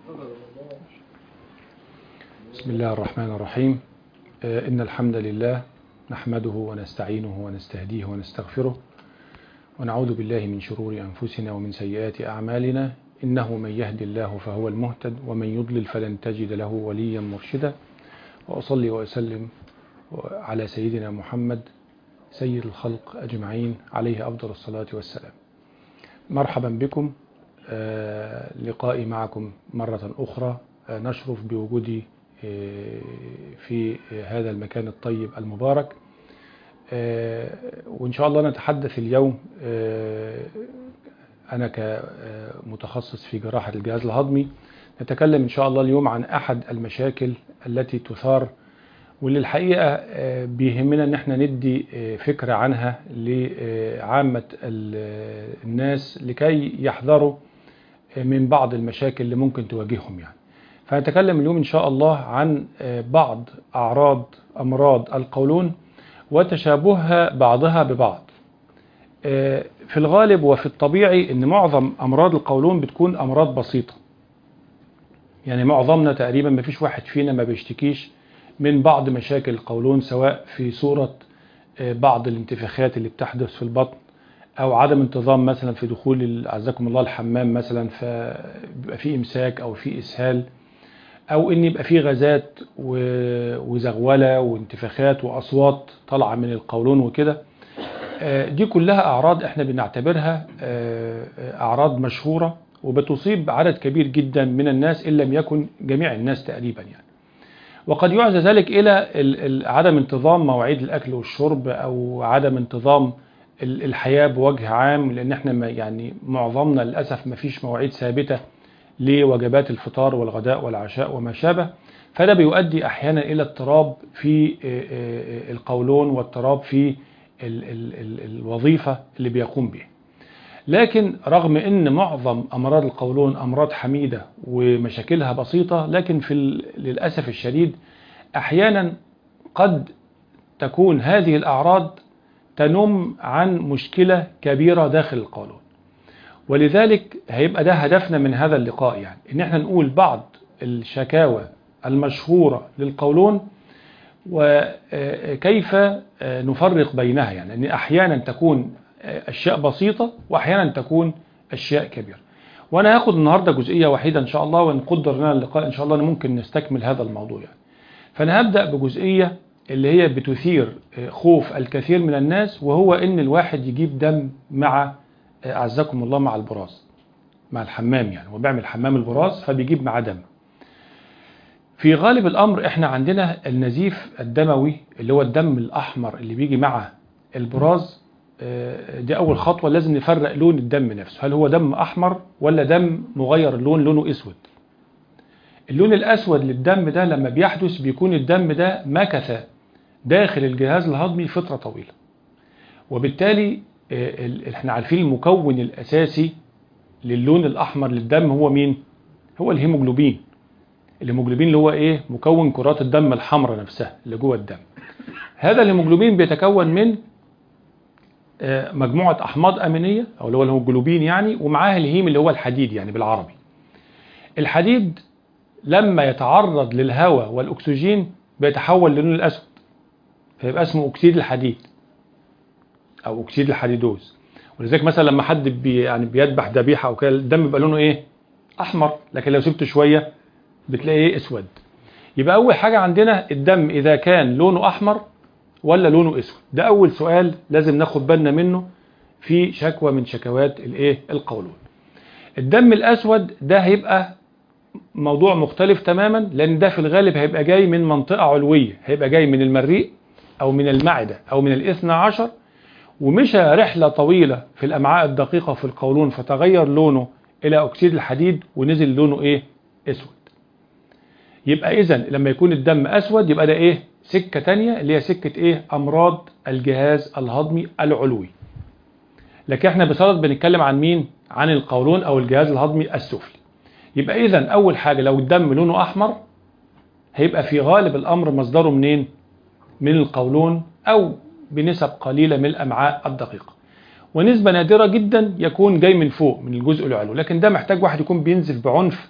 بسم الله الرحمن الرحيم آه، إن الحمد لله نحمده ونستعينه ونستهديه ونستغفره ونعوذ بالله من شرور أنفسنا ومن سيئات أعمالنا إنه من يهد الله فهو المهتد ومن يضلل فلن تجد له وليا مرشدا وأصلي وأسلم على سيدنا محمد سيد الخلق أجمعين عليه أفضل الصلاة والسلام مرحبا بكم آه، لقائي معكم مرة أخرى آه، نشرف بوجودي آه، في هذا المكان الطيب المبارك آه، وإن شاء الله نتحدث اليوم آه، أنا كمتخصص في جراحة الجهاز الهضمي نتكلم إن شاء الله اليوم عن أحد المشاكل التي تثار واللي الحقيقة آه، بيهمنا ان احنا ندي آه، فكرة عنها لعامة ال- الناس لكي يحذروا آه، من بعض المشاكل اللي ممكن تواجههم يعني فنتكلم اليوم ان شاء الله عن آه، بعض اعراض امراض القولون وتشابهها بعضها ببعض آه، في الغالب وفي الطبيعي ان معظم امراض القولون بتكون امراض بسيطة يعني معظمنا تقريبا ما فيش واحد فينا ما بيشتكيش من بعض مشاكل القولون سواء في صورة آه، بعض الانتفاخات اللي بتحدث في البطن او عدم انتظام مثلا في دخول ال- عزكم الله الحمام مثلا فبيبقى في امساك او في اسهال او ان يبقى في غازات و- وزغوله وانتفاخات واصوات طالعه من القولون وكده آه، دي كلها اعراض احنا بنعتبرها آه، آه، اعراض مشهوره وبتصيب عدد كبير جدا من الناس ان لم يكن جميع الناس تقريبا يعني وقد يعزى ذلك الى ال- ال- عدم انتظام مواعيد الاكل والشرب او عدم انتظام ال- الحياه بوجه عام لان احنا ما- يعني معظمنا للاسف ما فيش مواعيد ثابته لوجبات الفطار والغداء والعشاء وما شابه فده بيؤدي احيانا الى اضطراب في آه، آه، القولون واضطراب في ال- ال- ال- الوظيفه اللي بيقوم بها لكن رغم ان معظم امراض القولون امراض حميده ومشاكلها بسيطه لكن في ال- للاسف الشديد احيانا قد تكون هذه الاعراض تنم عن مشكله كبيره داخل القولون ولذلك هيبقى ده هدفنا من هذا اللقاء يعني ان احنا نقول بعض الشكاوى المشهوره للقولون وكيف نفرق بينها يعني ان احيانا تكون اشياء بسيطه واحيانا تكون اشياء كبيره وانا هاخد النهارده جزئيه وحيده ان شاء الله وان قدر لنا اللقاء ان شاء الله ممكن نستكمل هذا الموضوع يعني فانا هبدا بجزئيه اللي هي بتثير خوف الكثير من الناس وهو ان الواحد يجيب دم مع اعزكم الله مع البراز مع الحمام يعني هو بيعمل حمام البراز فبيجيب معاه دم في غالب الامر احنا عندنا النزيف الدموي اللي هو الدم الاحمر اللي بيجي مع البراز آه، دي اول خطوه لازم نفرق لون الدم نفسه هل هو دم احمر ولا دم مغير اللون لونه اسود اللون الاسود للدم ده لما بيحدث بيكون الدم ده مكث داخل الجهاز الهضمي فتره طويله وبالتالي آه، ال- احنا عارفين المكون الاساسي للون الاحمر للدم هو مين هو الهيموجلوبين الهيموجلوبين اللي هو ايه مكون كرات الدم الحمراء نفسها اللي جوه الدم هذا الهيموجلوبين بيتكون من آه، مجموعة أحماض أمينية أو اللي هو الهيموجلوبين يعني ومعاها الهيم اللي هو الحديد يعني بالعربي الحديد لما يتعرض للهواء والأكسجين بيتحول للون الأسود فيبقى اسمه أكسيد الحديد أو أكسيد الحديدوز ولذلك مثلا لما حد بي يعني بيذبح ذبيحة أو كده الدم بيبقى لونه إيه؟ أحمر لكن لو سبته شوية بتلاقيه اسود يبقى اول حاجه عندنا الدم اذا كان لونه احمر ولا لونه اسود ده اول سؤال لازم ناخد بالنا منه في شكوى من شكوات الايه القولون الدم الاسود ده هيبقى موضوع مختلف تماما لان ده في الغالب هيبقى جاي من منطقه علويه هيبقى جاي من المريء او من المعده او من الاثنى عشر ومشى رحله طويله في الامعاء الدقيقه في القولون فتغير لونه الى اكسيد الحديد ونزل لونه ايه اسود يبقى اذا لما يكون الدم اسود يبقى ده ايه سكه تانية اللي هي سكه ايه امراض الجهاز الهضمي العلوي لكن احنا بصدد بنتكلم عن مين عن القولون او الجهاز الهضمي السفلي يبقى اذا اول حاجه لو الدم لونه احمر هيبقى في غالب الامر مصدره منين من القولون او بنسب قليله من الامعاء الدقيقه ونسبه نادره جدا يكون جاي من فوق من الجزء العلوي لكن ده محتاج واحد يكون بينزف بعنف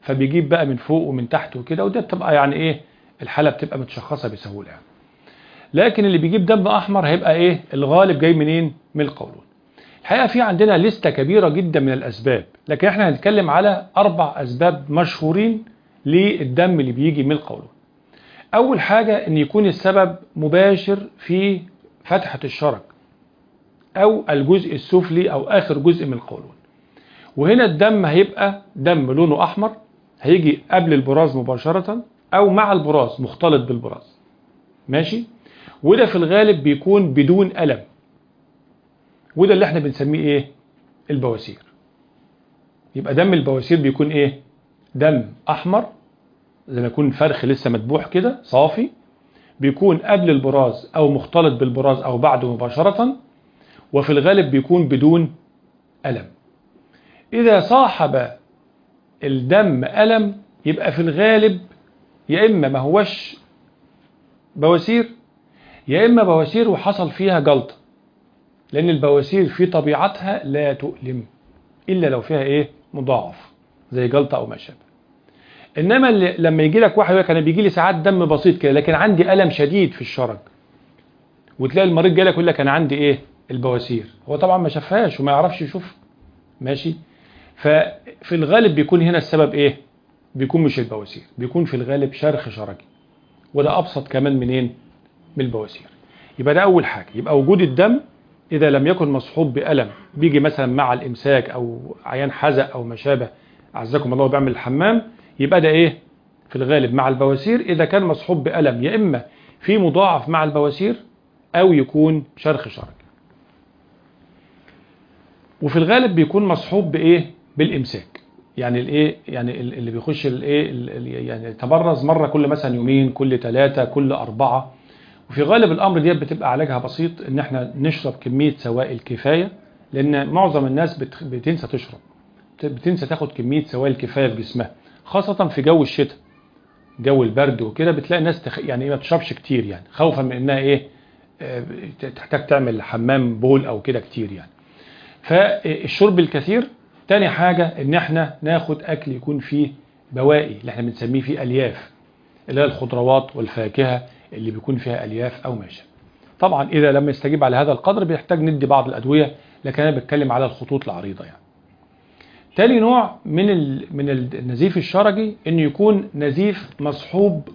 فبيجيب بقى من فوق ومن تحت وكده وده بتبقى يعني ايه الحاله بتبقى متشخصه بسهوله يعني. لكن اللي بيجيب دم احمر هيبقى ايه الغالب جاي منين من القولون الحقيقه في عندنا لسته كبيره جدا من الاسباب لكن احنا هنتكلم على اربع اسباب مشهورين للدم اللي بيجي من القولون اول حاجه ان يكون السبب مباشر في فتحه الشرج او الجزء السفلي او اخر جزء من القولون وهنا الدم هيبقى دم لونه احمر هيجي قبل البراز مباشره او مع البراز مختلط بالبراز ماشي وده في الغالب بيكون بدون ألم وده اللي احنا بنسميه ايه البواسير يبقى دم البواسير بيكون ايه دم احمر زي ما يكون فرخ لسه مدبوح كده صافي بيكون قبل البراز او مختلط بالبراز او بعده مباشرة وفي الغالب بيكون بدون ألم إذا صاحب الدم ألم يبقى في الغالب يا إما ما هوش بواسير يا إما بواسير وحصل فيها جلطة لأن البواسير في طبيعتها لا تؤلم إلا لو فيها إيه مضاعف زي جلطة أو ما شابه إنما اللي لما يجي لك واحد يقول لك أنا بيجي لي ساعات دم بسيط كده لكن عندي ألم شديد في الشرج وتلاقي المريض جالك يقول لك أنا عندي إيه البواسير هو طبعا ما شافهاش وما يعرفش يشوف ماشي ففي الغالب بيكون هنا السبب إيه بيكون مش البواسير بيكون في الغالب شرخ شرجي وده أبسط كمان منين من البواسير يبقى ده أول حاجة يبقى وجود الدم إذا لم يكن مصحوب بألم بيجي مثلا مع الإمساك أو عيان حزق أو ما شابه أعزكم الله بيعمل الحمام يبقى ده إيه في الغالب مع البواسير إذا كان مصحوب بألم يا إما في مضاعف مع البواسير أو يكون شرخ شرج وفي الغالب بيكون مصحوب بإيه بالإمساك يعني الايه يعني اللي بيخش الايه يعني تبرز مره كل مثلا يومين كل ثلاثه كل اربعه وفي غالب الامر ديت بتبقى علاجها بسيط ان احنا نشرب كميه سوائل كفايه لان معظم الناس بتنسى تشرب بتنسى تاخد كميه سوائل كفايه في جسمها خاصه في جو الشتاء جو البرد وكده بتلاقي الناس تخ... يعني ما تشربش كتير يعني خوفا من انها ايه تحتاج تعمل حمام بول او كده كتير يعني فالشرب الكثير تاني حاجة ان احنا ناخد اكل يكون فيه بوائي اللي احنا بنسميه فيه الياف اللي هي الخضروات والفاكهة اللي بيكون فيها الياف او ما شابه طبعا اذا لم يستجيب على هذا القدر بيحتاج ندي بعض الادوية لكن انا بتكلم على الخطوط العريضة يعني تاني نوع من من النزيف الشرجي انه يكون نزيف مصحوب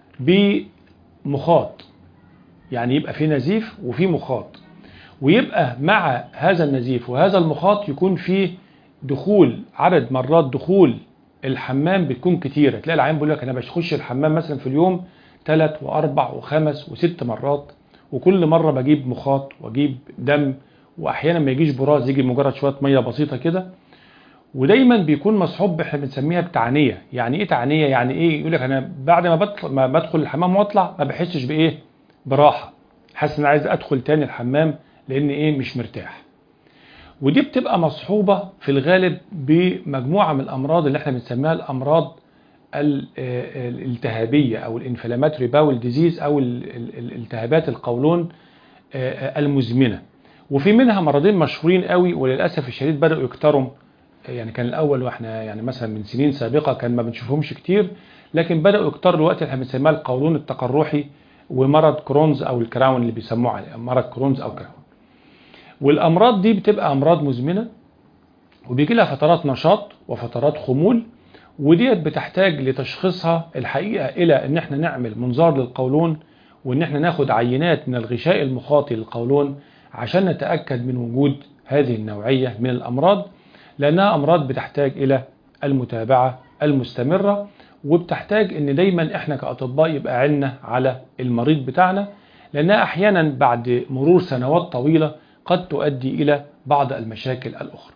بمخاط يعني يبقى في نزيف وفي مخاط ويبقى مع هذا النزيف وهذا المخاط يكون فيه دخول عدد مرات دخول الحمام بتكون كتيرة تلاقي العيان بيقول لك انا بخش الحمام مثلا في اليوم ثلاث واربع وخمس وست مرات وكل مرة بجيب مخاط واجيب دم واحيانا ما يجيش براز يجي مجرد شوية مية بسيطة كده ودايما بيكون مصحوب احنا بنسميها بتعنية يعني ايه تعنية يعني ايه يقول لك انا بعد ما بدخل ما بدخل الحمام واطلع ما بحسش بايه براحة حاسس ان عايز ادخل تاني الحمام لان ايه مش مرتاح ودي بتبقى مصحوبة في الغالب بمجموعة من الأمراض اللي احنا بنسميها الأمراض الالتهابية أو الانفلاماتوري باول ديزيز أو الالتهابات القولون المزمنة وفي منها مرضين مشهورين قوي وللأسف الشديد بدأوا يكتروا يعني كان الأول واحنا يعني مثلا من سنين سابقة كان ما بنشوفهمش كتير لكن بدأوا يكتروا دلوقتي احنا بنسميها القولون التقرحي ومرض كرونز أو الكراون اللي بيسموه عليه مرض كرونز أو كراون والأمراض دي بتبقى أمراض مزمنة وبيجي لها فترات نشاط وفترات خمول وديت بتحتاج لتشخيصها الحقيقة إلى إن احنا نعمل منظار للقولون وإن احنا ناخد عينات من الغشاء المخاطي للقولون عشان نتأكد من وجود هذه النوعية من الأمراض لأنها أمراض بتحتاج إلى المتابعة المستمرة وبتحتاج إن دايما احنا كأطباء يبقى عنا على المريض بتاعنا لأنها أحيانا بعد مرور سنوات طويلة قد تؤدي إلى بعض المشاكل الأخرى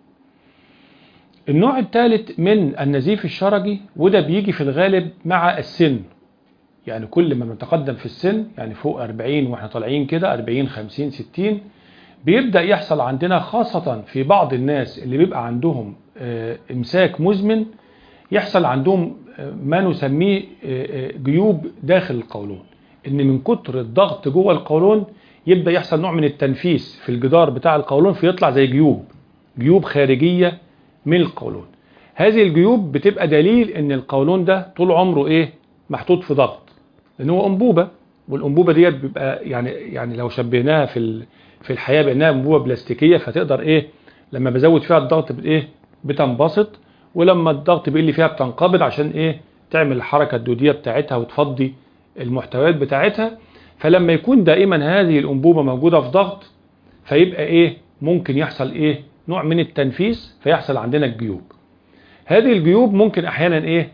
النوع الثالث من النزيف الشرجي وده بيجي في الغالب مع السن يعني كل ما نتقدم في السن يعني فوق 40 واحنا طالعين كده 40 50 60 بيبدأ يحصل عندنا خاصة في بعض الناس اللي بيبقى عندهم امساك مزمن يحصل عندهم ما نسميه جيوب داخل القولون ان من كتر الضغط جوه القولون يبدأ يحصل نوع من التنفيس في الجدار بتاع القولون فيطلع زي جيوب جيوب خارجية من القولون هذه الجيوب بتبقى دليل ان القولون ده طول عمره ايه محطوط في ضغط لان هو انبوبه والانبوبه ديت بيبقى يعني يعني لو شبهناها في ال- في الحياه بانها انبوبه بلاستيكيه فتقدر ايه لما بزود فيها الضغط بت ايه بتنبسط ولما الضغط بيقل فيها بتنقبض عشان ايه تعمل الحركه الدوديه بتاعتها وتفضي المحتويات بتاعتها فلما يكون دائما هذه الانبوبه موجوده في ضغط فيبقى ايه ممكن يحصل ايه نوع من التنفيس فيحصل عندنا الجيوب هذه الجيوب ممكن احيانا ايه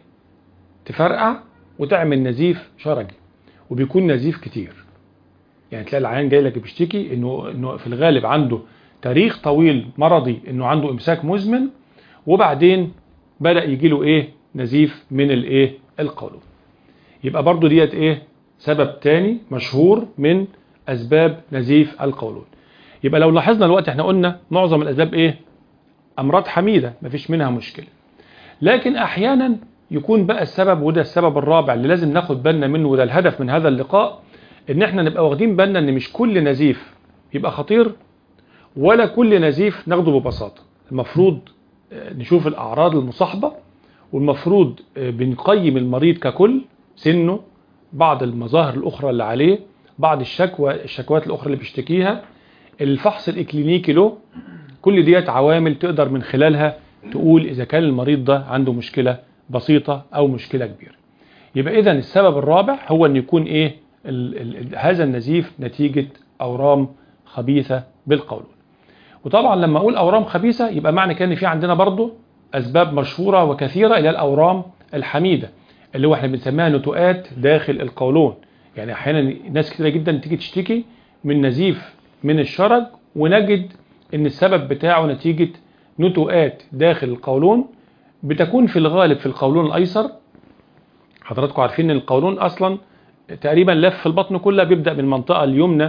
تفرقع وتعمل نزيف شرجي وبيكون نزيف كتير يعني تلاقي العيان جاي لك بيشتكي انه انه في الغالب عنده تاريخ طويل مرضي انه عنده امساك مزمن وبعدين بدا يجي له ايه نزيف من الايه القولون يبقى برضو ديت ايه سبب تاني مشهور من اسباب نزيف القولون يبقى لو لاحظنا الوقت احنا قلنا معظم الاسباب ايه امراض حميده مفيش منها مشكله لكن احيانا يكون بقى السبب وده السبب الرابع اللي لازم ناخد بالنا منه وده الهدف من هذا اللقاء ان احنا نبقى واخدين بالنا ان مش كل نزيف يبقى خطير ولا كل نزيف ناخده ببساطه المفروض آه، نشوف الاعراض المصاحبه والمفروض آه، بنقيم المريض ككل سنه بعض المظاهر الاخرى اللي عليه بعض الشكوى الشكوات الاخرى اللي بيشتكيها الفحص الاكلينيكي له كل ديت عوامل تقدر من خلالها تقول اذا كان المريض ده عنده مشكله بسيطه او مشكله كبيره يبقى اذا السبب الرابع هو ان يكون ايه ال ال هذا النزيف نتيجه اورام خبيثه بالقولون وطبعا لما اقول اورام خبيثه يبقى معنى كده ان في عندنا برضو اسباب مشهوره وكثيره الى الاورام الحميده اللي هو احنا بنسميها نتوءات داخل القولون يعني احيانا ناس كتيره جدا تيجي تشتكي من نزيف من الشرج ونجد ان السبب بتاعه نتيجه نتوءات داخل القولون بتكون في الغالب في القولون الايسر حضراتكم عارفين ان القولون اصلا تقريبا لف البطن كلها بيبدا من المنطقه اليمنى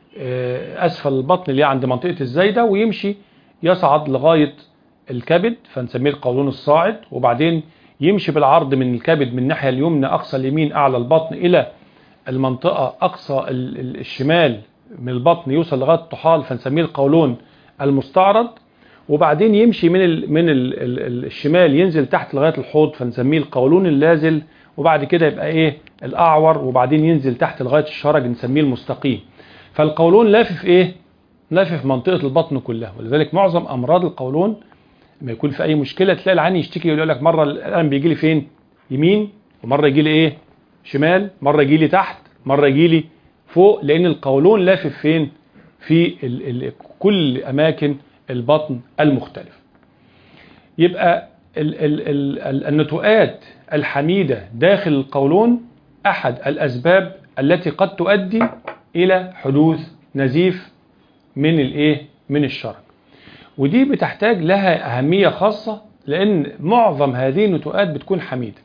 آه، اسفل البطن اللي هي عند منطقه الزايده ويمشي يصعد لغايه الكبد فنسميه القولون الصاعد وبعدين يمشي بالعرض من الكبد من الناحيه اليمنى اقصى اليمين اعلى البطن الى المنطقه اقصى ال- ال- الشمال من البطن يوصل لغايه الطحال فنسميه القولون المستعرض وبعدين يمشي من ال من ال ال الشمال ينزل تحت لغايه الحوض فنسميه القولون اللازل وبعد كده يبقى ايه الاعور وبعدين ينزل تحت لغايه الشرج نسميه المستقيم فالقولون لافف ايه لافف منطقه البطن كلها ولذلك معظم امراض القولون لما يكون في اي مشكله تلاقي العين يشتكي يقول لك مره الالم بيجي لي فين يمين ومره يجي لي ايه شمال مره يجي لي تحت مره يجي لي فوق لان القولون لافف فين في ال ال كل اماكن البطن المختلف يبقى ال ال ال ال النتوءات الحميده داخل القولون احد الاسباب التي قد تؤدي الى حدوث نزيف من الايه من الشرج ودي بتحتاج لها أهمية خاصة لأن معظم هذه النتوءات بتكون حميدة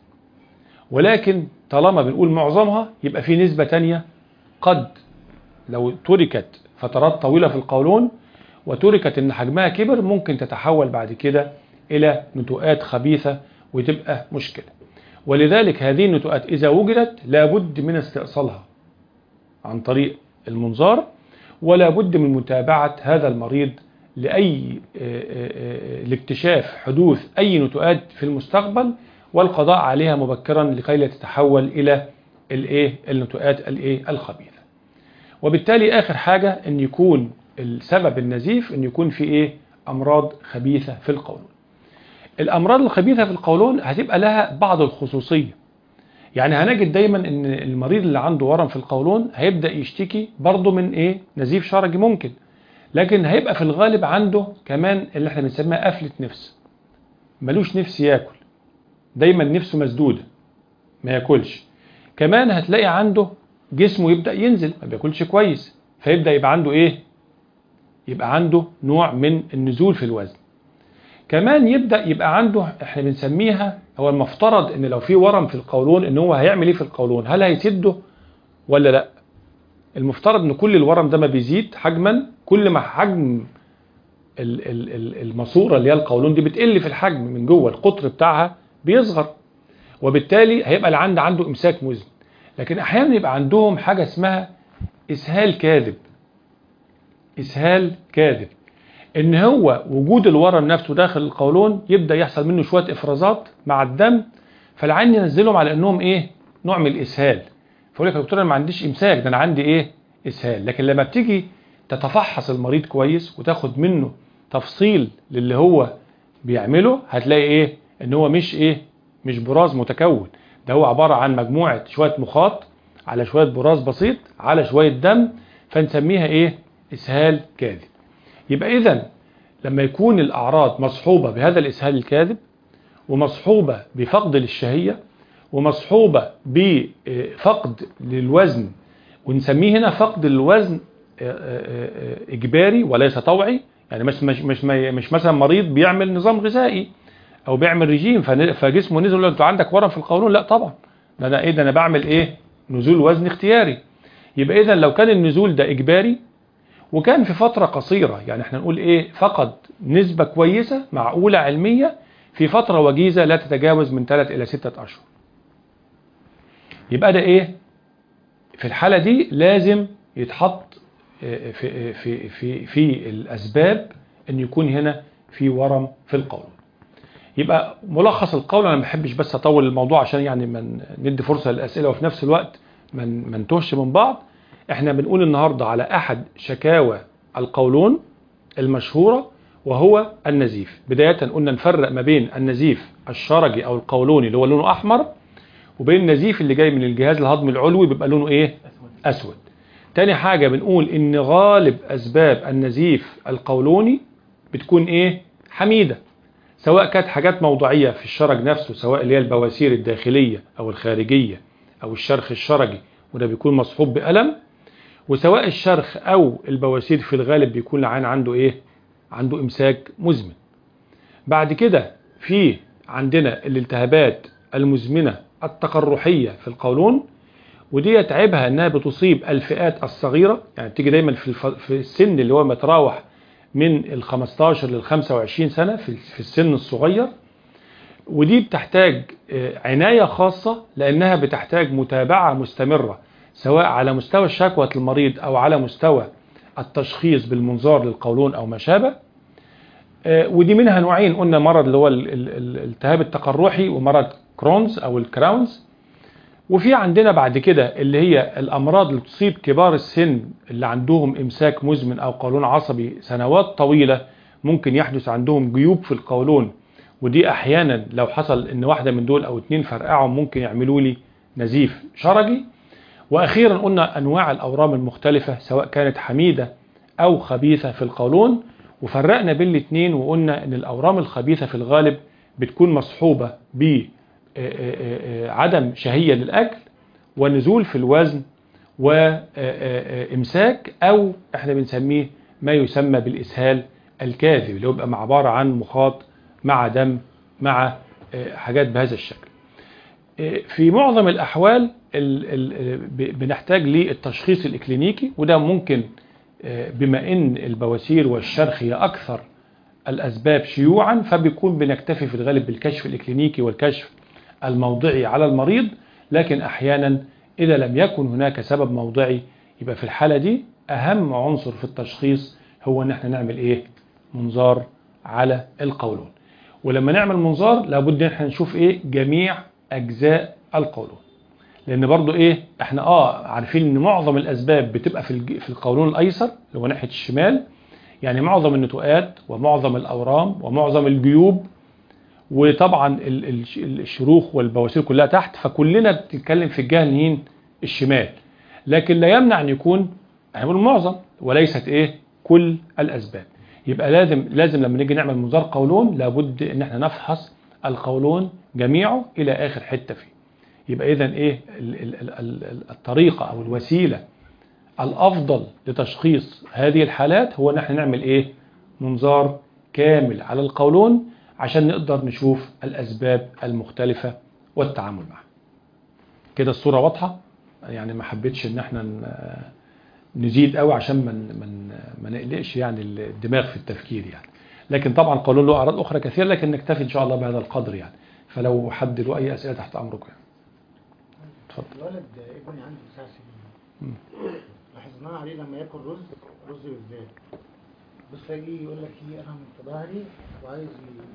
ولكن طالما بنقول معظمها يبقى في نسبة تانية قد لو تركت فترات طويلة في القولون وتركت ان حجمها كبر ممكن تتحول بعد كده الى نتوءات خبيثة وتبقى مشكلة ولذلك هذه النتوءات اذا وجدت لابد من استئصالها عن طريق المنظار ولا بد من متابعة هذا المريض لأي لاكتشاف حدوث أي نتوءات في المستقبل والقضاء عليها مبكرا لكي لا تتحول إلى الايه النتوءات الايه الخبيثة وبالتالي آخر حاجة أن يكون السبب النزيف أن يكون في إيه أمراض خبيثة في القولون الأمراض الخبيثة في القولون هتبقى لها بعض الخصوصية يعني هنجد دايما ان المريض اللي عنده ورم في القولون هيبدأ يشتكي برضه من ايه نزيف شرجي ممكن لكن هيبقى في الغالب عنده كمان اللي احنا بنسميها قفلة نفس ملوش نفس ياكل دايما نفسه مسدودة ما ياكلش كمان هتلاقي عنده جسمه يبدأ ينزل ما بياكلش كويس فيبدأ يبقى عنده ايه يبقى عنده نوع من النزول في الوزن كمان يبدأ يبقى عنده احنا بنسميها هو المفترض ان لو في ورم في القولون ان هو هيعمل ايه في القولون هل هيسده ولا لا المفترض ان كل الورم ده ما بيزيد حجما كل ما حجم الماسوره اللي هي القولون دي بتقل في الحجم من جوه القطر بتاعها بيصغر وبالتالي هيبقى العند عنده امساك مزمن لكن احيانا يبقى عندهم حاجه اسمها اسهال كاذب اسهال كاذب ان هو وجود الورم نفسه داخل القولون يبدا يحصل منه شويه افرازات مع الدم فالعين ينزلهم على انهم ايه نوع من الاسهال فيقول لك يا دكتور انا ما عنديش امساك ده انا عندي ايه اسهال لكن لما بتيجي تتفحص المريض كويس وتاخد منه تفصيل للي هو بيعمله هتلاقي ايه ان هو مش ايه مش براز متكون ده هو عبارة عن مجموعة شوية مخاط على شوية براز بسيط على شوية دم فنسميها ايه اسهال كاذب يبقى اذا لما يكون الاعراض مصحوبة بهذا الاسهال الكاذب ومصحوبة بفقد للشهية ومصحوبة بفقد للوزن ونسميه هنا فقد الوزن اجباري وليس طوعي يعني مش مش مش مش مثلا مريض بيعمل نظام غذائي او بيعمل رجيم فجسمه نزل له انت عندك ورم في القولون لا طبعا ده انا ايه ده انا بعمل ايه نزول وزن اختياري يبقى اذا لو كان النزول ده اجباري وكان في فترة قصيرة يعني احنا نقول ايه فقد نسبة كويسة معقولة علمية في فترة وجيزة لا تتجاوز من 3 الى 6 اشهر يبقى ده ايه في الحالة دي لازم يتحط في في في في الاسباب ان يكون هنا في ورم في القولون يبقى ملخص القول انا ما بحبش بس اطول الموضوع عشان يعني من ندي فرصه للاسئله وفي نفس الوقت من ما نتوهش من بعض احنا بنقول النهارده على احد شكاوى القولون المشهوره وهو النزيف بدايه قلنا نفرق ما بين النزيف الشرجي او القولوني اللي هو لونه احمر وبين النزيف اللي جاي من الجهاز الهضمي العلوي بيبقى لونه ايه اسود تاني حاجه بنقول ان غالب اسباب النزيف القولوني بتكون ايه حميده سواء كانت حاجات موضوعية في الشرج نفسه سواء اللي هي البواسير الداخلية أو الخارجية أو الشرخ الشرجي وده بيكون مصحوب بألم وسواء الشرخ أو البواسير في الغالب بيكون العين عنده إيه؟ عنده إمساك مزمن بعد كده في عندنا الالتهابات المزمنة التقرحية في القولون ودي عيبها انها بتصيب الفئات الصغيرة يعني بتيجي دايما في, الف... في السن اللي هو متراوح من ال 15 لل 25 سنة في السن الصغير ودي بتحتاج عناية خاصة لأنها بتحتاج متابعة مستمرة سواء على مستوى شكوى المريض أو على مستوى التشخيص بالمنظار للقولون أو ما شابه ودي منها نوعين قلنا مرض اللي هو الالتهاب التقرحي ومرض كرونز أو الكراونز وفي عندنا بعد كده اللي هي الأمراض اللي تصيب كبار السن اللي عندهم إمساك مزمن أو قولون عصبي سنوات طويلة ممكن يحدث عندهم جيوب في القولون ودي أحيانا لو حصل إن واحدة من دول أو اتنين فرقعهم ممكن يعملوا لي نزيف شرجي وأخيرا قلنا أنواع الأورام المختلفة سواء كانت حميدة أو خبيثة في القولون وفرقنا بين الاثنين وقلنا أن الأورام الخبيثة في الغالب بتكون مصحوبة ب عدم شهية للأكل ونزول في الوزن وإمساك أو احنا بنسميه ما يسمى بالإسهال الكاذب اللي هو بيبقى عبارة عن مخاط مع دم مع حاجات بهذا الشكل في معظم الأحوال بنحتاج للتشخيص الإكلينيكي وده ممكن بما إن البواسير والشرخ هي أكثر الأسباب شيوعا فبيكون بنكتفي في الغالب بالكشف الإكلينيكي والكشف الموضعي على المريض لكن أحيانا إذا لم يكن هناك سبب موضعي يبقى في الحالة دي أهم عنصر في التشخيص هو أن احنا نعمل إيه منظار على القولون ولما نعمل منظار لابد ان احنا نشوف ايه جميع اجزاء القولون لان برضو ايه احنا اه عارفين ان معظم الاسباب بتبقى في في القولون الايسر اللي هو ناحيه الشمال يعني معظم النتوءات ومعظم الاورام ومعظم الجيوب وطبعا الشروخ والبواسير كلها تحت فكلنا بنتكلم في الجهه اليمين الشمال لكن لا يمنع ان يكون احنا بنقول معظم وليست ايه كل الاسباب يبقى لازم لازم لما نيجي نعمل منظار قولون لابد ان احنا نفحص القولون جميعه الى اخر حته فيه يبقى اذا ايه الطريقه او الوسيله الافضل لتشخيص هذه الحالات هو ان احنا نعمل ايه منظار كامل على القولون عشان نقدر نشوف الاسباب المختلفه والتعامل معها كده الصوره واضحه يعني ما حبيتش ان احنا نزيد قوي عشان ما من ما نقلقش يعني الدماغ في التفكير يعني لكن طبعا قانون له اعراض اخرى كثيره لكن نكتفي ان شاء الله بهذا القدر يعني فلو حد له اي اسئله تحت امركم يعني اتفضل الولد ابني عنده تسع سنين لاحظناه عليه لما ياكل رز رز بالذات بس يجي يقول لك في ألم في ظهري وعايز ي-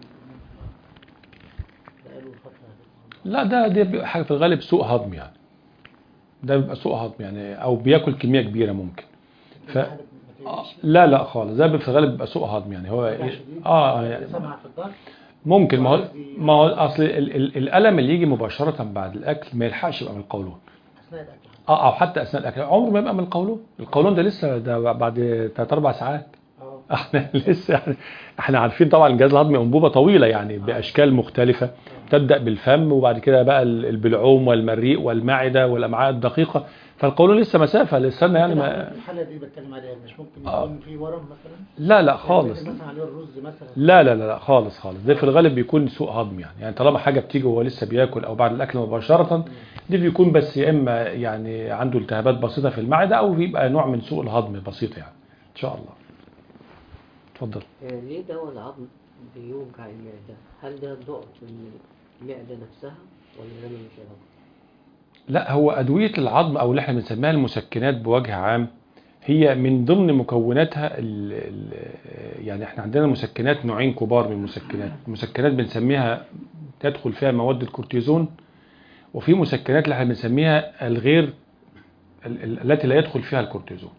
بقاله فترة لا ده ده بيبقى حاجه في الغالب سوء هضم يعني ده بيبقى سوء هضم يعني او بياكل كميه كبيره ممكن ف ما آه، تقلقش. لا لا خالص ده في الغالب بيبقى سوء هضم يعني هو وجع إيه؟ شديد. اه يعني سمع في الظهر ممكن ما هو وعايز ي- ما هو اصل ال- ال- الالم اللي يجي مباشره بعد الاكل ما يلحقش يبقى من القولون أثناء الأكل اه او حتى اثناء الاكل عمره ما يبقى من القولون القولون ده لسه ده بعد 3 4 ساعات اه احنا لسه يعني احنا عارفين طبعا الجهاز الهضمي انبوبه طويله يعني باشكال مختلفه تبدا بالفم وبعد كده بقى ال- البلعوم والمريء والمعده والامعاء الدقيقه فالقولون لسه مسافه لسه يعني كده ما في الحالة دي بتكلم عليها مش ممكن آه. يكون في ورم مثلا لا لا خالص يعني مثلا عليه الرز مثلا لا لا لا لا خالص خالص ده في الغالب بيكون سوء هضم يعني يعني طالما حاجه بتيجي وهو لسه بياكل او بعد الاكل مباشره دي بيكون بس يا اما يعني عنده التهابات بسيطه في المعده او بيبقى نوع من سوء الهضم بسيط يعني ان شاء الله اتفضل آه، ليه دواء العظم بيوجع المعدة؟ هل ده ضغط من المعدة نفسها ولا ده ملوش علاقة؟ لا هو أدوية العظم أو اللي احنا بنسميها المسكنات بوجه عام هي من ضمن مكوناتها ال ال يعني احنا عندنا مسكنات نوعين كبار من المسكنات مسكنات بنسميها تدخل فيها مواد الكورتيزون وفي مسكنات اللي احنا بنسميها الغير ال- ال- التي لا يدخل فيها الكورتيزون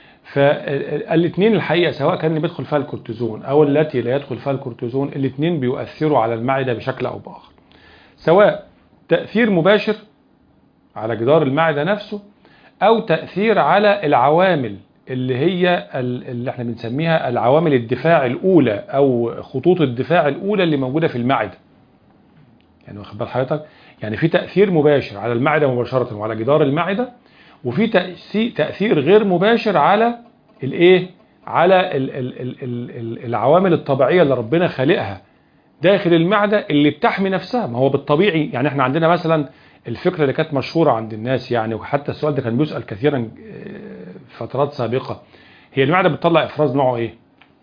فالاثنين الحقيقة سواء كان اللي بيدخل فيها الكورتيزون أو التي لا يدخل فيها الكورتيزون الاثنين بيؤثروا على المعدة بشكل أو بآخر سواء تأثير مباشر على جدار المعدة نفسه أو تأثير على العوامل اللي هي ال- اللي احنا بنسميها العوامل الدفاع الأولى أو خطوط الدفاع الأولى اللي موجودة في المعدة يعني واخد بال حضرتك يعني في تأثير مباشر على المعدة مباشرة وعلى جدار المعدة وفي تأسي- تأثير غير مباشر على الايه على ال ال ال ال ال العوامل الطبيعية اللي ربنا خالقها داخل المعدة اللي بتحمي نفسها ما هو بالطبيعي يعني احنا عندنا مثلا الفكرة اللي كانت مشهورة عند الناس يعني وحتى السؤال ده كان بيسأل كثيرا آه، في فترات سابقة هي المعدة بتطلع افراز نوعه ايه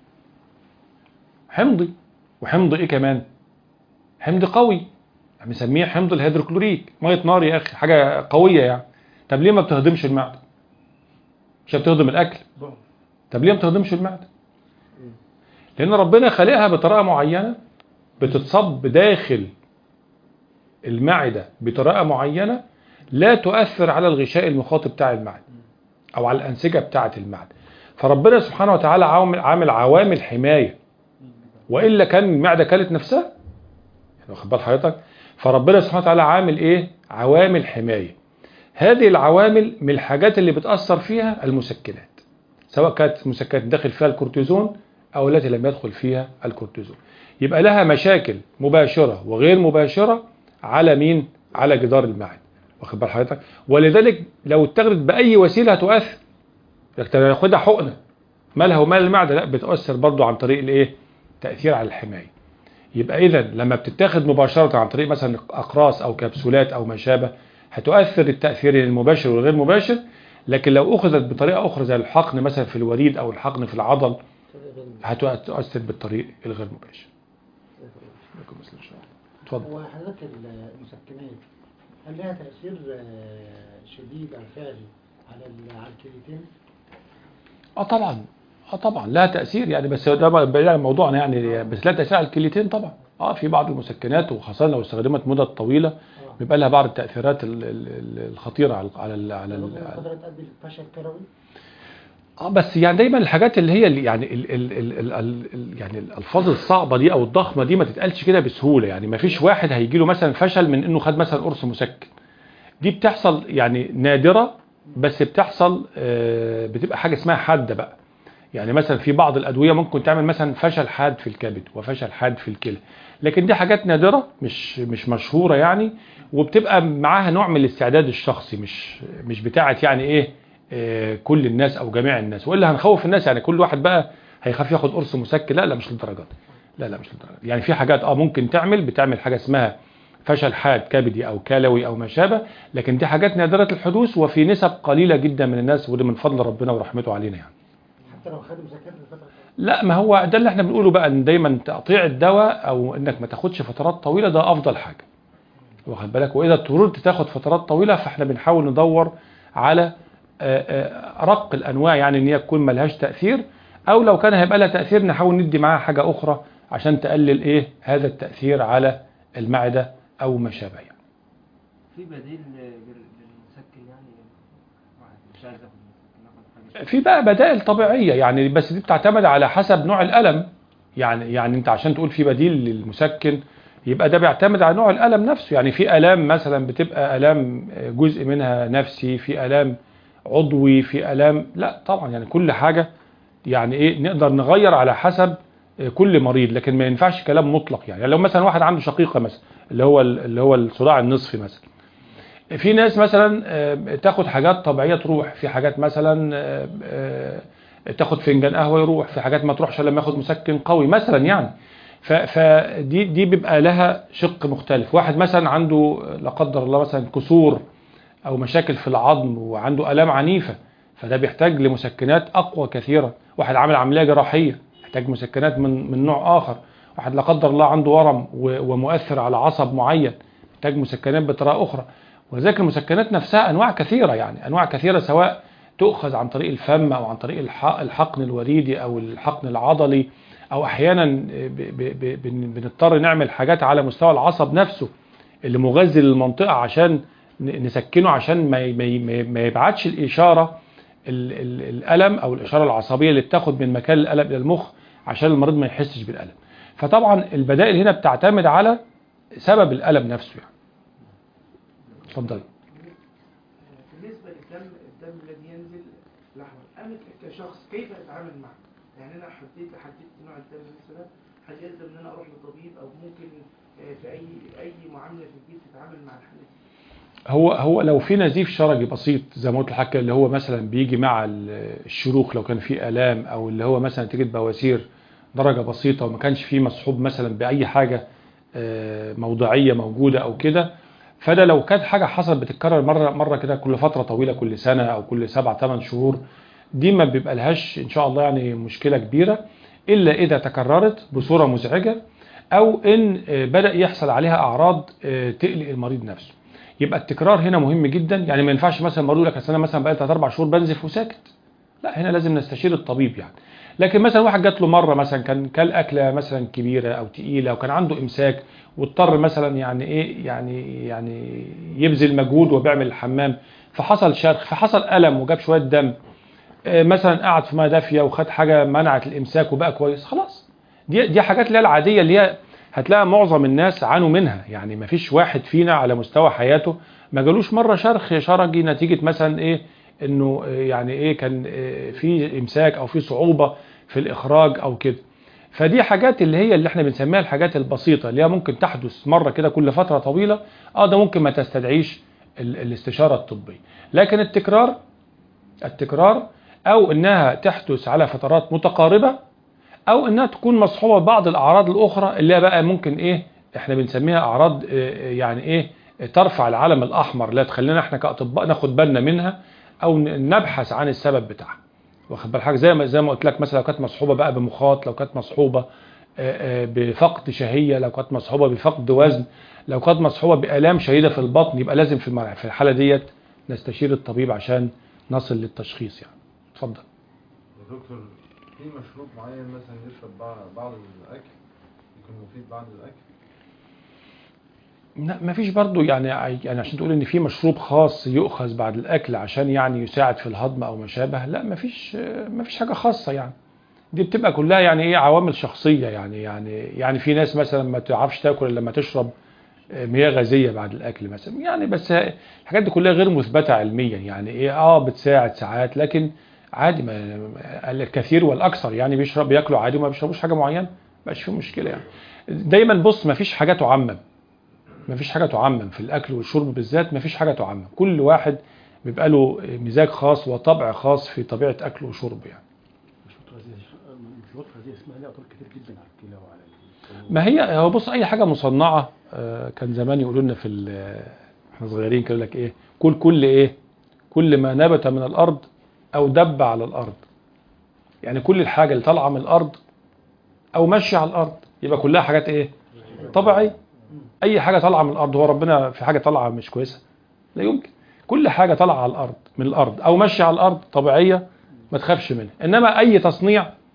حمضي وحمض ايه كمان حمض قوي بنسميه حمض الهيدروكلوريك ميه نار يا اخي حاجة قوية يعني طب ليه ما بتهضمش المعدة مش بتهضم الاكل طب ليه ما بتهضمش المعدة لان ربنا خالقها بطريقة معينة بتتصب داخل المعدة بطريقة معينة لا تؤثر على الغشاء المخاطي بتاع المعدة أو على الأنسجة بتاعة المعدة فربنا سبحانه وتعالى عامل عامل عوامل حماية وإلا كان المعدة كلت نفسها يعني واخد بال حضرتك فربنا سبحانه وتعالى عامل إيه عوامل حماية هذه العوامل من الحاجات اللي بتأثر فيها المسكنات سواء كانت مسكنات داخل فيها الكورتيزون أو التي لم يدخل فيها الكورتيزون يبقى لها مشاكل مباشرة وغير مباشرة على مين؟ على جدار المعدة واخد بال حضرتك؟ ولذلك لو اتخذت بأي وسيلة هتؤثر لكن لو ياخدها حقنة مالها ومال المعدة لا بتؤثر برضو عن طريق الايه؟ تأثير على الحماية يبقى إذا لما بتتاخد مباشرة عن طريق مثلا أقراص أو كبسولات أو ما شابه هتؤثر التأثير المباشر والغير مباشر لكن لو أخذت بطريقة أخرى زي الحقن مثلا في الوريد أو الحقن في العضل هتؤثر بالطريق الغير مباشر عليكم السلام إن شاء الله. اتفضل هو حضرتك المسكنات هل لها تأثير آه، شديد أو فعلي على ال- على الكليتين؟ اه طبعا اه طبعا لها تاثير يعني بس ده بقى- بعيد عن موضوعنا يعني بس لها تاثير على الكليتين طبعا اه في بعض المسكنات وخاصه لو استخدمت مدة طويله اه بيبقى لها بعض التاثيرات ال- ال- ال- الخطيره على على ال- على ممكن ال- قدرة تؤدي لفشل كروي؟ اه بس يعني دايما الحاجات اللي هي اللي يعني ال ال ال ال ال ال يعني الالفاظ الصعبه دي او الضخمه دي ما تتقالش كده بسهوله يعني ما فيش واحد هيجي له مثلا فشل من انه خد مثلا قرص مسكن دي بتحصل يعني نادره بس بتحصل آه، بتبقى حاجه اسمها حاده بقى يعني مثلا في بعض الادويه ممكن تعمل مثلا فشل حاد في الكبد وفشل حاد في الكلى لكن دي حاجات نادره مش مش مشهوره يعني وبتبقى معاها نوع من الاستعداد الشخصي مش مش بتاعه يعني ايه آه، كل الناس او جميع الناس والا هنخوف الناس يعني كل واحد بقى هيخاف ياخد قرص مسكن لا لا مش للدرجه دي لا لا مش للدرجه دي. يعني في حاجات اه ممكن تعمل بتعمل حاجه اسمها فشل حاد كبدي او كلوي او ما شابه لكن دي حاجات نادره الحدوث وفي نسب قليله جدا من الناس وده من فضل ربنا ورحمته علينا يعني حتى لو خدوا مسكنات لفترة طويلة؟ لا ما هو ده اللي احنا بنقوله بقى ان دايما تقطيع الدواء او انك ما تاخدش فترات طويله ده افضل حاجه واخد بالك واذا اضطررت تاخد فترات طويله فاحنا بنحاول ندور على آه، آه، رق الانواع يعني ان هي تكون ملهاش تاثير او لو كان هيبقى لها تاثير نحاول ندي معاها حاجه اخرى عشان تقلل ايه هذا التاثير على المعده او ما شابه يعني. في بديل لل- للمسكن يعني واحد مش عايز ياخد مسكن ياخد حاجه في بقى بدائل طبيعيه يعني بس دي بتعتمد على حسب نوع الالم يعني يعني انت عشان تقول في بديل للمسكن يبقى ده بيعتمد على نوع الالم نفسه يعني في الام مثلا بتبقى الام جزء منها نفسي في الام عضوي في الام لا طبعا يعني كل حاجه يعني ايه نقدر نغير على حسب كل مريض لكن ما ينفعش كلام مطلق يعني, يعني لو مثلا واحد عنده شقيقه مثلا اللي هو اللي هو الصداع النصفي مثلا في ناس مثلا آه، تاخد حاجات طبيعيه تروح في حاجات مثلا آه، آه، تاخد فنجان قهوه يروح في حاجات ما تروحش إلا لما ياخد مسكن قوي مثلا يعني ف- فدي دي بيبقى لها شق مختلف واحد مثلا عنده لا قدر الله مثلا كسور او مشاكل في العظم وعنده الام عنيفه فده بيحتاج لمسكنات اقوى كثيرا واحد عامل عمليه جراحيه يحتاج مسكنات من من نوع اخر واحد لا قدر الله عنده ورم و- ومؤثر على عصب معين يحتاج مسكنات بطريقه اخرى ولذلك المسكنات نفسها انواع كثيره يعني انواع كثيره سواء تؤخذ عن طريق الفم او عن طريق الح- الحقن الوريدي او الحقن العضلي او احيانا ب- ب- ب- بن- بنضطر نعمل حاجات على مستوى العصب نفسه اللي مغذي للمنطقه عشان ن- نسكنه عشان ما ي- ما ي- ما ي- ما يبعتش الاشاره ال- ال- الالم او الاشاره العصبيه اللي بتاخد من مكان الالم الى المخ عشان المريض ما يحسش بالالم فطبعا البدائل هنا بتعتمد على سبب الالم نفسه يعني اتفضل بالنسبة للدم الدم الذي ينزل الأحمر أنا ك- كشخص كيف أتعامل معه؟ يعني أنا حددت حددت نوع الدم مثلا هل يلزم إن أنا أروح لطبيب أو ممكن آه، في أي أي معاملة في البيت تتعامل مع الحالة دي؟ هو هو لو في نزيف شرجي بسيط زي ما قلت لحضرتك اللي هو مثلا بيجي مع ال- الشروخ لو كان في الام او اللي هو مثلا نتيجه بواسير درجه بسيطه وما كانش فيه مصحوب مثلا باي حاجه آه، موضعيه موجوده او كده فده لو كانت حاجه حصلت بتتكرر مره مره كده كل فتره طويله كل سنه او كل سبع ثمان شهور دي ما بيبقى لهاش ان شاء الله يعني مشكله كبيره الا اذا تكررت بصوره مزعجه او ان آه، بدا يحصل عليها اعراض آه، تقلق المريض نفسه يبقى التكرار هنا مهم جدا يعني ما ينفعش مثلا المريض يقول لك أصل انا مثلا بقالي 3 4 شهور بنزف وساكت لا هنا لازم نستشير الطبيب يعني لكن مثلا واحد جات له مره مثلا كان كل اكله مثلا كبيره او تقيله وكان عنده امساك واضطر مثلا يعني ايه يعني يعني يبذل مجهود وبيعمل الحمام فحصل شرخ فحصل الم وجاب شويه دم آه، مثلا قعد في ميه دافيه وخد حاجه منعت الامساك وبقى كويس خلاص دي دي حاجات اللي هي العاديه اللي هي هتلاقي معظم الناس عانوا منها يعني ما فيش واحد فينا على مستوى حياته ما جالوش مره شرخ شرجي نتيجه مثلا ايه انه آه، يعني ايه كان آه، في امساك او في صعوبه في الاخراج او كده فدي حاجات اللي هي اللي احنا بنسميها الحاجات البسيطه اللي هي ممكن تحدث مره كده كل فتره طويله اه ده ممكن ما تستدعيش ال- الاستشاره الطبيه لكن التكرار التكرار او انها تحدث على فترات متقاربه او انها تكون مصحوبه ببعض الاعراض الاخرى اللي هي بقى ممكن ايه احنا بنسميها اعراض آه، يعني ايه ترفع العلم الاحمر لا تخلينا احنا كاطباء ناخد بالنا منها او ن- نبحث عن السبب بتاعها واخد بال حضرتك زي ما زي ما قلت لك مثلا لو كانت مصحوبه بقى بمخاط لو كانت مصحوبه آه، آه، بفقد شهيه لو كانت مصحوبه بفقد وزن لو كانت مصحوبه بالام شديده في البطن يبقى لازم في المرحله في الحاله ديت نستشير الطبيب عشان نصل للتشخيص يعني اتفضل يا دكتور في مشروب معين مثلا يشرب بعد بعد الاكل يكون مفيد بعد الاكل لا مفيش برضو يعني يعني عشان تقول ان في مشروب خاص يؤخذ بعد الاكل عشان يعني يساعد في الهضم او ما شابه لا مفيش مفيش حاجه خاصه يعني دي بتبقى كلها يعني ايه عوامل شخصيه يعني يعني يعني في ناس مثلا ما تعرفش تاكل الا لما تشرب مياه غازيه بعد الاكل مثلا يعني بس الحاجات دي كلها غير مثبته علميا يعني ايه اه بتساعد ساعات لكن عادي ما الكثير والاكثر يعني بيشرب بياكلوا عادي وما بيشربوش حاجه معينه مبقاش فيه مشكله يعني دايما بص ما فيش حاجه تعمم ما فيش حاجه تعمم في الاكل والشرب بالذات ما فيش حاجه تعمم كل واحد بيبقى له مزاج خاص وطبع خاص في طبيعه اكله وشربه يعني مش وطرة زي مش وطرة زي اسمها لها اطار كتير جدا على الكلى وعلى ال- ما هي هو بص اي حاجه مصنعه آه، كان زمان يقولوا لنا في ال- احنا صغيرين كانوا يقول لك ايه كل كل ايه كل ما نبت من الارض او دب على الارض يعني كل الحاجه اللي طالعه من الارض او ماشيه على الارض يبقى كلها حاجات ايه طبيعيه اي حاجه طالعه من الارض هو ربنا في حاجه طالعه مش كويسه لا يمكن كل حاجه طالعه على الارض من الارض او ماشيه على الارض طبيعيه ما تخافش منها انما اي تصنيع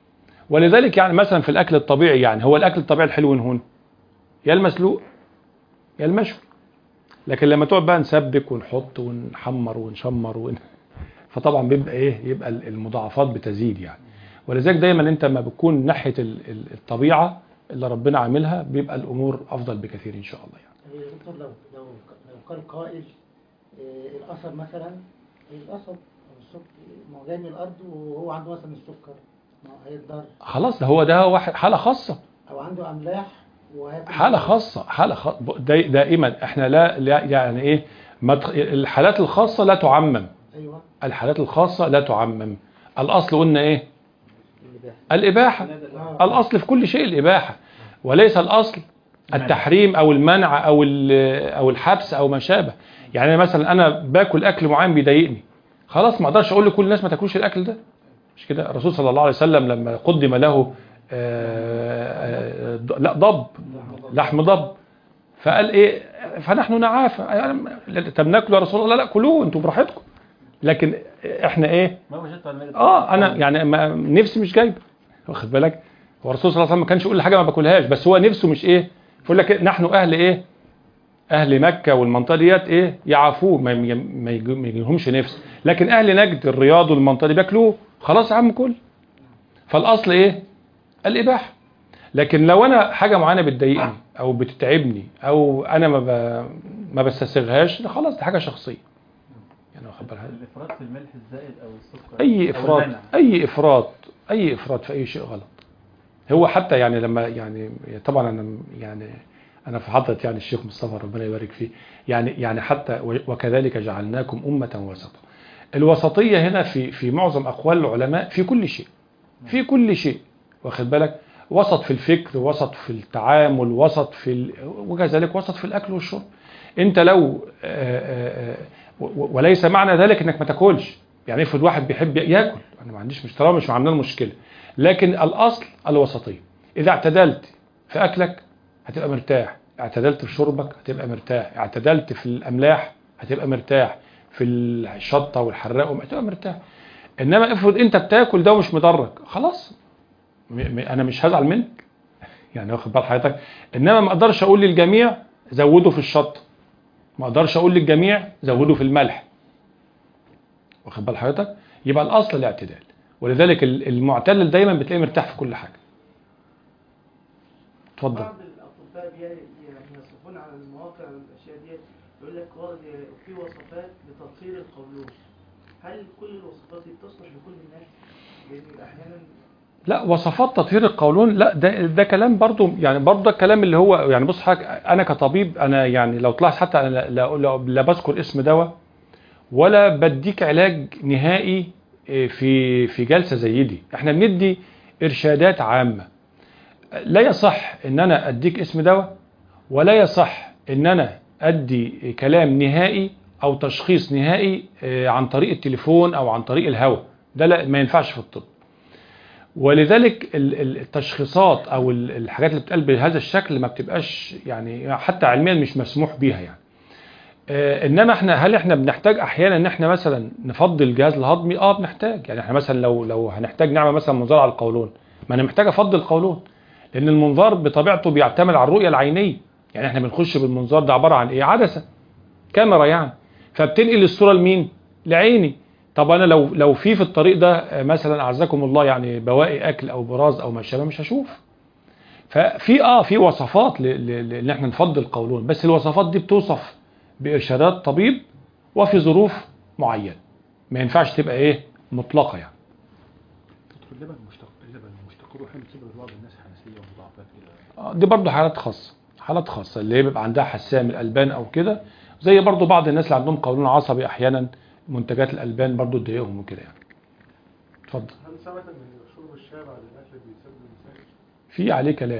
ولذلك يعني مثلا في الاكل الطبيعي يعني هو الاكل الطبيعي الحلو هون يا المسلوق يا المشوي لكن لما تقعد بقى نسبك ونحط ونحمر ونشمر ون... فطبعا بيبقى ايه يبقى المضاعفات بتزيد يعني ولذلك دايما انت لما بتكون ناحيه ال- ال- الطبيعه اللي ربنا عاملها بيبقى الامور افضل بكثير ان شاء الله يعني. يا دكتور لو لو لو قال قائل آه، القصب مثلا القصب او السكر ما هو جاي من الارض وهو عنده مثلا السكر ما هو هيتضر خلاص ده هو ده واحد حاله خاصه او عنده املاح وهياكل حاله خاصه حاله خاصة دا- دائما احنا لا, لا يعني ايه ما تخ- الحالات الخاصه لا تعمم ايوه الحالات الخاصه لا تعمم الاصل قلنا ايه اللي بيحصل الاباحه آه. الاصل في كل شيء الاباحه وليس الاصل التحريم او المنع او ال- او الحبس او ما شابه يعني أنا مثلا انا باكل اكل معين بيضايقني خلاص ما اقدرش اقول لكل الناس ما تاكلوش الاكل ده مش كده الرسول صلى الله عليه وسلم لما قدم له آه، آه، لا ضب لحم ضب فقال ايه فنحن نعافى يعني طب ناكله يا رسول الله لا لا كلوه انتوا براحتكم لكن احنا ايه ما وجدت على المائدة اه انا يعني ما نفسي مش جايبه واخد بالك هو الرسول صلى الله عليه وسلم ما كانش يقول حاجه ما باكلهاش بس هو نفسه مش ايه يقول لك إيه؟ نحن اهل ايه اهل مكه والمنطقه ديت ايه يعافوه ما ي- ما يجي- ما يجيلهمش نفس لكن اهل نجد الرياض والمنطقه دي بياكلوه خلاص يا عم كل فالاصل ايه الاباحه لكن لو انا حاجه معينه بتضايقني او بتتعبني او انا ما ب... ما بستسيغهاش ده خلاص دي حاجه شخصيه يعني واخد بالك الافراط في الملح الزائد او السكر اي أو افراط المنع. اي افراط اي افراط في اي شيء غلط هو حتى يعني لما يعني طبعا انا يعني انا في حضره يعني الشيخ مصطفى ربنا يبارك فيه يعني يعني حتى و- وكذلك جعلناكم امه وسطا الوسطيه هنا في في معظم اقوال العلماء في كل شيء في كل شيء واخد بالك وسط في الفكر وسط في التعامل وسط في ال... وكذلك وسط في الاكل والشرب انت لو آه، آه، آه، و- و- وليس معنى ذلك انك ما تاكلش يعني افرض واحد بيحب ياكل انا ما عنديش مش طالما مش عاملين مشكله لكن الاصل الوسطيه اذا اعتدلت في اكلك هتبقى مرتاح اعتدلت في شربك هتبقى مرتاح اعتدلت في الاملاح هتبقى مرتاح في الشطه والحراق هتبقى مرتاح انما افرض انت بتاكل ده ومش مضرك خلاص م- م- انا مش هزعل منك يعني واخد بال حضرتك انما ما اقدرش اقول للجميع زودوا في الشطه ما اقدرش اقول للجميع زودوا في الملح واخد بال حضرتك يبقى الاصل الاعتدال ولذلك ال- المعتدل دايما بتلاقيه مرتاح في كل حاجه اتفضل بعض الاطباء بي- يعني يصفون على المواقع والاشياء دي يقول لك ورد في وصفات لتطهير القولون هل كل الوصفات دي بتصلح لكل الناس؟ لان احيانا لا وصفات تطهير القولون لا ده ده كلام برضو يعني برضو ده الكلام اللي هو يعني بص حضرتك انا كطبيب انا يعني لو طلعت حتى انا لا, لا, لا, لا بذكر اسم دواء ولا بديك علاج نهائي إيه، في في جلسه زي دي احنا بندي ارشادات عامه لا يصح ان انا اديك اسم دواء ولا يصح ان انا ادي كلام نهائي او تشخيص نهائي إيه، عن طريق التليفون او عن طريق الهواء ده لا ما ينفعش في الطب ولذلك ال- ال- التشخيصات او ال- الحاجات اللي بتقال بهذا الشكل ما بتبقاش يعني حتى علميا مش مسموح بيها يعني آه، انما احنا هل احنا بنحتاج احيانا ان احنا مثلا نفضي الجهاز الهضمي اه بنحتاج يعني احنا مثلا لو لو هنحتاج نعمل مثلا منظار على القولون ما انا محتاج افضي القولون لان المنظار بطبيعته بيعتمد على الرؤيه العينيه يعني احنا بنخش بالمنظار ده عباره عن ايه عدسه كاميرا يعني فبتنقل الصوره لمين لعيني طب انا لو لو في في الطريق ده آه، مثلا اعزكم الله يعني بواقي اكل او براز او ما شابه مش هشوف ففي اه في وصفات ل- ل- ل- ان احنا نفضي القولون بس الوصفات دي بتوصف بارشادات طبيب وفي ظروف معينه ما ينفعش تبقى ايه مطلقه يعني دكتور اللبن مشتق اللبن مشتق له حلو بسبب بعض الناس حساسيه ومضاعفات كده آه، دي برضو حالات خاصه حالات خاصه اللي هي بيبقى عندها حساسيه من الالبان او كده زي برضو بعض الناس اللي عندهم قولون عصبي احيانا منتجات الالبان برضو تضايقهم وكده يعني اتفضل هل ثبت ان شرب الشاي بعد الاكل بيسبب مساكن؟ في عليه كلام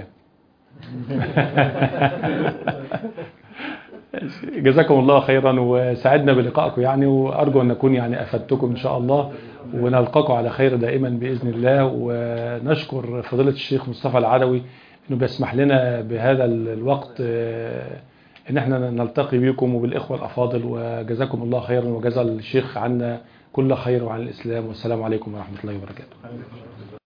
جزاكم الله خيرا وسعدنا بلقائكم يعني وارجو ان نكون يعني افدتكم ان شاء الله ونلقاكم على خير دائما باذن الله ونشكر فضيله الشيخ مصطفى العدوي انه بيسمح لنا بهذا الوقت آه، ان احنا نلتقي بكم وبالاخوه الافاضل وجزاكم الله خيرا وجزا الشيخ عنا كل خير وعن الاسلام والسلام عليكم ورحمه الله وبركاته